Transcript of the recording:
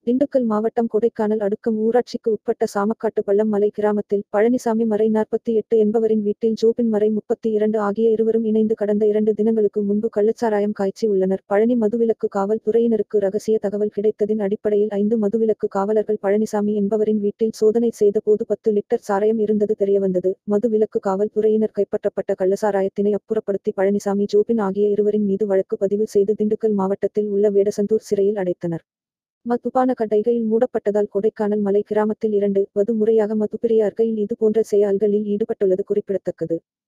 திண்டுக்கல் மாவட்டம் கொடைக்கானல் அடுக்கம் ஊராட்சிக்கு உட்பட்ட சாமக்காட்டு பள்ளம் மலை கிராமத்தில் பழனிசாமி மறை நாற்பத்தி எட்டு என்பவரின் வீட்டில் ஜோபின் மறை முப்பத்தி இரண்டு ஆகிய இருவரும் இணைந்து கடந்த இரண்டு தினங்களுக்கு முன்பு கள்ளச்சாராயம் காய்ச்சி உள்ளனர் பழனி மதுவிலக்கு காவல் துறையினருக்கு ரகசிய தகவல் கிடைத்ததின் அடிப்படையில் ஐந்து மதுவிலக்கு காவலர்கள் பழனிசாமி என்பவரின் வீட்டில் சோதனை செய்தபோது பத்து லிட்டர் சாராயம் இருந்தது தெரியவந்தது மதுவிலக்கு காவல் துறையினர் கைப்பற்றப்பட்ட கள்ளசாராயத்தினை அப்புறப்படுத்தி பழனிசாமி ஜோபின் ஆகிய இருவரின் மீது வழக்கு பதிவு செய்து திண்டுக்கல் மாவட்டத்தில் உள்ள வேடசந்தூர் சிறையில் அடைத்தனர் மதுபான கடைகையில் மூடப்பட்டதால் கொடைக்கானல் மலை கிராமத்தில் இரண்டு வது முறையாக மதுப்பிரியார் கையில் இதுபோன்ற செயல்களில் ஈடுபட்டுள்ளது குறிப்பிடத்தக்கது